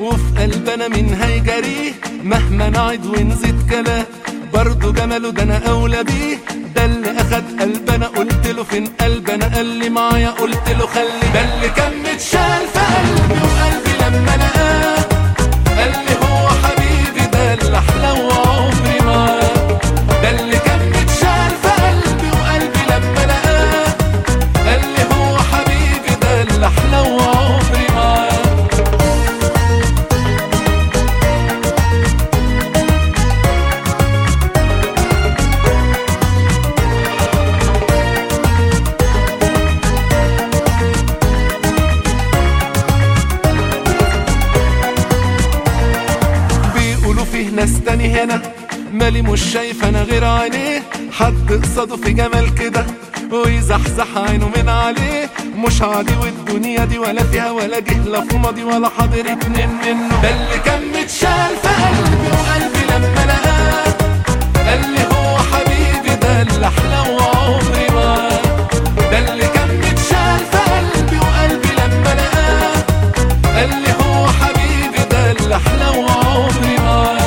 وفي قلبنا مين هيجريه مهما نعد ونزيد كلام برضه جماله ده انا اولى بيه ده اللي اخد قلبنا قلت له فين قلبنا قال لي معايا قلت له خلي ده اللي كان متشال في قلبي وقلبي لما لقاه قال لي هو حبيبي ده اللي احلى وعمري معاه ده اللي كان متشال في قلبي وقلبي لما لقاه قال لي هو حبيبي ده اللي احلى وعمري معاه بيقولوا فيه ناس تاني هنا مالي مش شايف انا غير عينيه حد قصاده في جمال كده ويزحزح عينه من عليه مش عادي والدنيا دي ولا فيها ولا جه لا في ماضي ولا حاضر اتنين منه ده اللي كان متشال في قلبي وقلبي لما لقاه قال لي هو حبيبي ده اللي احلى وعمري معاه ده اللي كان متشال في قلبي وقلبي لما لقاه قال لي هو حبيبي ده اللي احلى وعمري معاه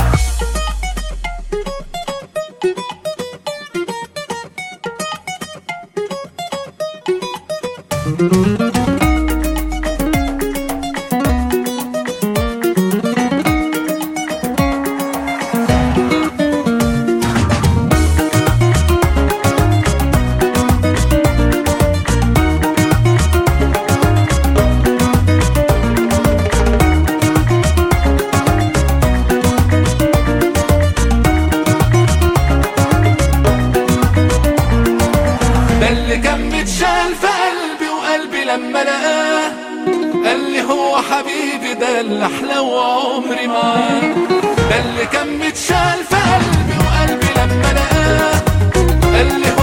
ده اللي كان متشال في قلبي وقلبي لما لقاه قال لي هو حبيبي ده اللي احلى وعمري معاه ده اللي كان متشال في قلبي وقلبي لما لقاه قال لي